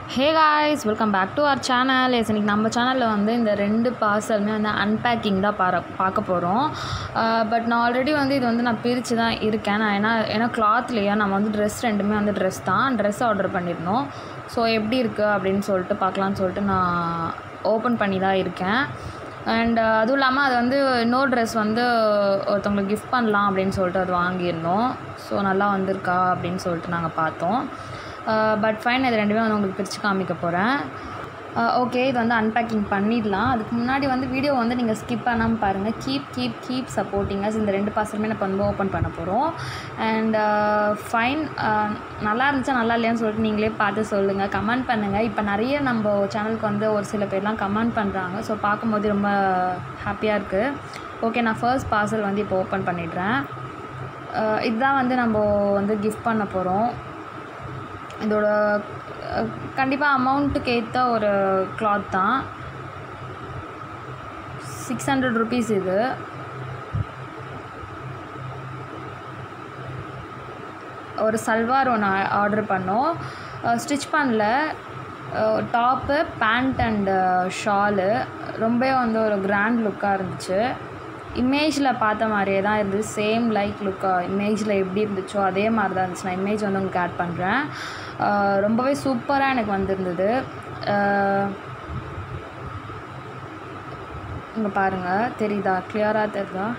hey guys welcome back to our channel yes இன்னைக்கு நம்ம சேனலில் வந்து இந்த ரெண்டு பார்சலுமே வந்து அன்பேக்கிங் தான் பார பார்க்க போகிறோம் பட் நான் ஆல்ரெடி வந்து இது வந்து நான் பிரித்து தான் இருக்கேன் நான் ஏன்னா ஏன்னா கிளாத்லேயே நம்ம வந்து ட்ரெஸ் ரெண்டுமே வந்து ட்ரெஸ் தான் ட்ரெஸ் ஆர்டர் பண்ணியிருந்தோம் ஸோ எப்படி இருக்குது அப்படின்னு சொல்லிட்டு பார்க்கலான்னு சொல்லிட்டு நான் ஓப்பன் பண்ணி தான் இருக்கேன் அண்ட் அதுவும் இல்லாமல் அது வந்து இன்னொரு ட்ரெஸ் வந்து ஒருத்தவங்களுக்கு கிஃப்ட் பண்ணலாம் அப்படின்னு சொல்லிட்டு அது வாங்கியிருந்தோம் ஸோ நல்லா வந்திருக்கா அப்படின்னு சொல்லிட்டு நாங்கள் பார்த்தோம் பட் ஃபைன் இது ரெண்டுமே வந்து உங்களுக்கு பிரித்து காமிக்க போகிறேன் ஓகே இது வந்து அன்பேக்கிங் பண்ணிடலாம் அதுக்கு முன்னாடி வந்து வீடியோ வந்து நீங்கள் ஸ்கிப் பண்ணாமல் பாருங்கள் கீப் கீப் கீப் சப்போர்ட்டிங்கஸ் இந்த ரெண்டு பார்சலுமே நம்ம வந்து ஓப்பன் பண்ண போகிறோம் அண்ட் ஃபைன் நல்லா இருந்துச்சா நல்லா இல்லையான்னு சொல்லிட்டு நீங்களே பார்த்து சொல்லுங்கள் கமெண்ட் பண்ணுங்கள் இப்போ நிறைய நம்ம சேனலுக்கு வந்து ஒரு சில பேர்லாம் கமெண்ட் பண்ணுறாங்க ஸோ பார்க்கும்போது ரொம்ப ஹாப்பியாக இருக்குது ஓகே நான் ஃபர்ஸ்ட் பார்சல் வந்து இப்போ ஓப்பன் பண்ணிடுறேன் இதுதான் வந்து நம்ம வந்து கிஃப்ட் பண்ண போகிறோம் இதோட கண்டிப்பாக அமௌண்ட்டுக்கு ஏற்ற ஒரு கிளாத் தான் சிக்ஸ் ஹண்ட்ரட் ருபீஸ் இது ஒரு சல்வார் ஒன்று ஆர்டர் பண்ணோம் ஸ்டிச் பண்ணல டாப்பு பேண்ட் அண்டு ஷாலு ரொம்பவே வந்து ஒரு கிராண்ட் லுக்காக இருந்துச்சு இமேஜில் பார்த்த மாதிரியே தான் இருந்துச்சு சேம் லைக் லுக்காக இமேஜில் எப்படி இருந்துச்சோ அதே மாதிரி தான் இருந்துச்சு நான் இமேஜ் வந்து உங்களுக்கு ஆட் பண்ணுறேன் ரொம்பவே சூப்பராக எனக்கு வந்திருந்தது இங்கே பாருங்கள் தெரியுதா கிளியராக தெரியுதா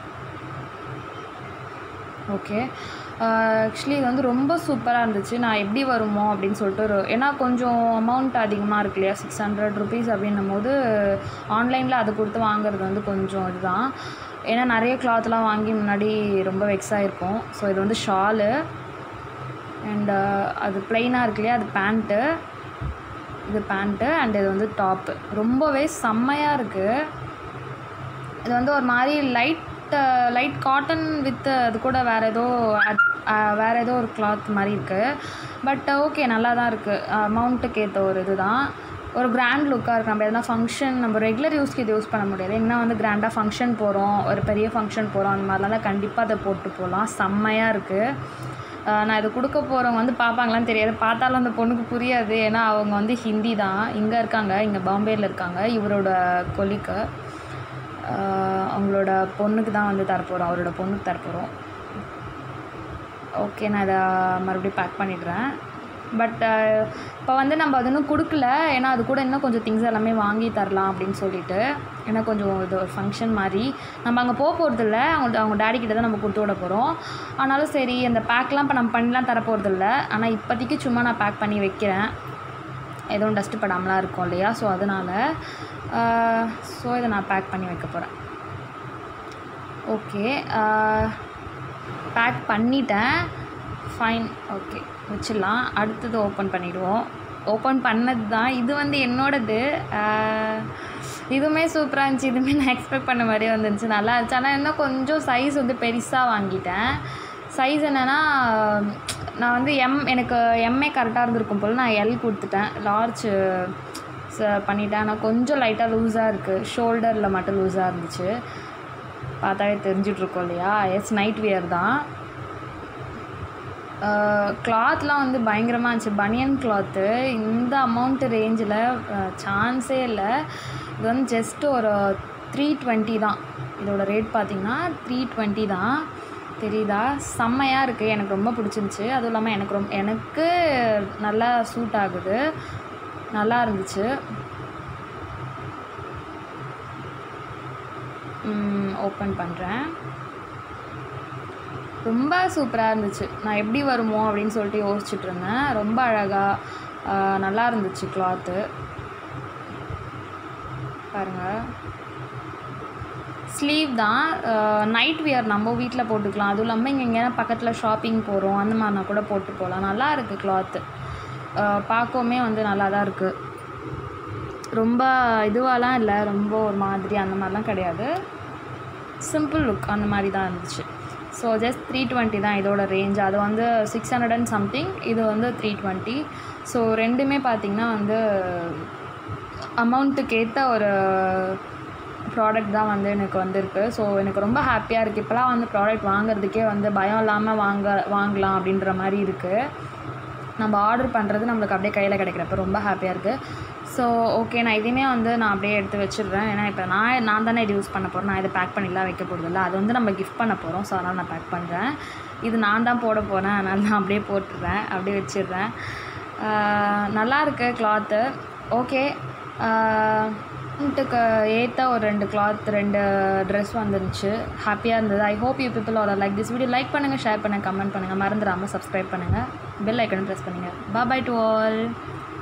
ஓகே ஆக்சுவலி இது வந்து ரொம்ப சூப்பராக இருந்துச்சு நான் எப்படி வருமோ அப்படின்னு சொல்லிட்டு ஒரு ஏன்னா கொஞ்சம் அமௌண்ட் அதிகமாக இருக்கு இல்லையா சிக்ஸ் ஹண்ட்ரட் ருபீஸ் அப்படின்னும் போது ஆன்லைனில் அது கொடுத்து வாங்குறது வந்து கொஞ்சம் இதுதான் ஏன்னா நிறைய கிளாத்லாம் வாங்கி முன்னாடி ரொம்ப வெக்ஸ் ஆகிருக்கும் ஸோ இது வந்து ஷாலு அண்டு அது ப்ளைனாக இருக்கு இல்லையா அது பேண்ட்டு இது பேண்ட்டு அண்ட் இது வந்து டாப்பு ரொம்பவே செம்மையாக இருக்குது இது வந்து ஒரு மாதிரி லைட் லைட் காட்டன் வித் அது கூட வேறு ஏதோ வேறு ஏதோ ஒரு கிளாத் மாதிரி இருக்குது பட் ஓகே நல்லா தான் இருக்குது அமௌண்ட்டுக்கு ஏற்ற ஒரு இது தான் ஒரு கிராண்ட் லுக்காக இருக்குது நம்ம எதனா ஃபங்க்ஷன் நம்ம ரெகுலர் யூஸ்க்கு இது யூஸ் பண்ண முடியாது எங்கன்னா வந்து கிராண்டாக ஃபங்க்ஷன் போகிறோம் ஒரு பெரிய ஃபங்க்ஷன் போகிறோம் அந்த மாதிரிலாம் தான் கண்டிப்பாக அதை போட்டு போகலாம் செம்மையாக இருக்குது நான் இது கொடுக்க போகிறவங்க வந்து பார்ப்பாங்களான்னு தெரியாது பார்த்தாலும் அந்த பொண்ணுக்கு புரியாது ஏன்னா அவங்க வந்து ஹிந்தி தான் இங்கே இருக்காங்க இங்கே பாம்பேயில் இருக்காங்க இவரோட கொலிக்கு அவங்களோட பொண்ணுக்கு தான் வந்து தரப்போகிறோம் அவரோட பொண்ணுக்கு தரப்போகிறோம் ஓகே நான் இதை மறுபடியும் பேக் பண்ணிடுறேன் பட் இப்போ வந்து நம்ம அது இன்னும் கொடுக்கல ஏன்னா அது கூட இன்னும் கொஞ்சம் திங்ஸ் எல்லாமே வாங்கி தரலாம் அப்படின்னு சொல்லிட்டு ஏன்னா கொஞ்சம் இது ஒரு ஃபங்க்ஷன் மாதிரி நம்ம அங்கே போக போகிறதில்ல அவங்க அவங்க டேடி கிட்ட தான் நம்ம கொடுத்து விட போகிறோம் ஆனாலும் சரி அந்த பேக்லாம் இப்போ நம்ம பண்ணிலாம் தர போகிறதில்ல ஆனால் இப்போதைக்கு சும்மா நான் பேக் பண்ணி வைக்கிறேன் எதுவும் டஸ்ட்டு படாமலாம் இருக்கும் இல்லையா ஸோ அதனால் ஸோ இதை நான் பேக் பண்ணி வைக்க போகிறேன் ஓகே பேக் பண்ணிட்டேன் ஃபைன் ஓகே வச்சிடலாம் அடுத்தது ஓப்பன் பண்ணிவிடுவோம் ஓப்பன் பண்ணது தான் இது வந்து என்னோடது இதுவுமே சூப்பராக இருந்துச்சு இதுவுமே நான் எக்ஸ்பெக்ட் பண்ண மாதிரியே வந்துருந்துச்சு நல்லா இருந்துச்சு ஆனால் இன்னும் கொஞ்சம் சைஸ் வந்து பெருசாக வாங்கிட்டேன் சைஸ் என்னென்னா நான் வந்து எம் எனக்கு எம்ஏ கரெக்டாக இருந்திருக்கும் போல் நான் எல் கொடுத்துட்டேன் லார்ஜ் பண்ணிட்டேன் ஆனால் கொஞ்சம் லைட்டாக லூஸாக இருக்குது ஷோல்டரில் மட்டும் லூஸாக இருந்துச்சு பார்த்தாவே தெரிஞ்சிட்ருக்கோம் இல்லையா எஸ் நைட் வியர் தான் கிளாத்லாம் வந்து பயங்கரமாக இருந்துச்சு பனியன் கிளாத்து இந்த அமௌண்ட்டு ரேஞ்சில் சான்ஸே இல்லை இது வந்து ஜஸ்ட் ஒரு த்ரீ டுவெண்ட்டி தான் இதோட ரேட் பார்த்திங்கன்னா த்ரீ டுவெண்ட்டி தான் தெரியுதா செம்மையாக இருக்குது எனக்கு ரொம்ப பிடிச்சிருந்துச்சி அதுவும் இல்லாமல் எனக்கு ரொம்ப எனக்கு நல்லா சூட் ஆகுது நல்லா இருந்துச்சு ஓப்பன் பண்ணுறேன் ரொம்ப சூப்பராக இருந்துச்சு நான் எப்படி வருமோ அப்படின்னு சொல்லிட்டு யோசிச்சுட்டு இருந்தேன் ரொம்ப அழகாக நல்லா இருந்துச்சு கிளாத்து பாருங்கள் ஸ்லீவ் தான் நைட் வியர் நம்ம வீட்டில் போட்டுக்கலாம் அதுவும் இல்லாமல் இங்கே எங்கேயா பக்கத்தில் ஷாப்பிங் போகிறோம் அந்த மாதிரினா கூட போட்டு போகலாம் நல்லா இருக்குது கிளாத்து பார்க்கவுமே வந்து நல்லா தான் இருக்குது ரொம்ப இதுவாலாம் இல்லை ரொம்ப ஒரு மாதிரி அந்த மாதிரிலாம் கிடையாது சிம்பிள் லுக் அந்த மாதிரி தான் இருந்துச்சு ஸோ ஜஸ்ட் த்ரீ டுவெண்ட்டி தான் இதோட ரேஞ்ச் அது வந்து சிக்ஸ் ஹண்ட்ரட் அண்ட் சம்திங் இது வந்து த்ரீ டுவெண்ட்டி ஸோ ரெண்டுமே பார்த்திங்கன்னா வந்து அமௌண்ட்டுக்கு ஏற்ற ஒரு ப்ராடக்ட் தான் வந்து எனக்கு வந்திருக்கு ஸோ எனக்கு ரொம்ப ஹாப்பியாக இருக்குது இப்போலாம் வந்து ப்ராடக்ட் வாங்குறதுக்கே வந்து பயம் இல்லாமல் வாங்க வாங்கலாம் அப்படின்ற மாதிரி இருக்குது நம்ம ஆர்டர் பண்ணுறது நம்மளுக்கு அப்படியே கையில் கிடைக்கிறப்ப ரொம்ப ஹாப்பியாக இருக்குது ஸோ ஓகே நான் இதையுமே வந்து நான் அப்படியே எடுத்து வச்சிடுறேன் ஏன்னா இப்போ நான் நான் தானே இது யூஸ் பண்ண போகிறேன் நான் இதை பேக் பண்ணிலாம் வைக்க போகிறதில்ல அது வந்து நம்ம கிஃப்ட் பண்ண போகிறோம் ஸோ அதனால் நான் பேக் பண்ணுறேன் இது நான் தான் போட போகிறேன் அதனால் நான் அப்படியே போட்டுடுறேன் அப்படியே வச்சிடுறேன் ஆஹ் நல்லா இருக்கு கிளாத்து ஓகே வீட்டுக்கு ஏற்ற ஒரு ரெண்டு கிளாத் ரெண்டு ட்ரெஸ் வந்துருந்துச்சு ஹாப்பியாக இருந்தது I hope you people are like this video like பண்ணுங்கள் ஷேர் பண்ணுங்கள் கமெண்ட் பண்ணுங்கள் மறந்துடாமல் சப்ஸ்கிரைப் பண்ணுங்கள் பெல் ஐக்கனும் ப்ரெஸ் பண்ணுங்கள் பா பை டு ஆல்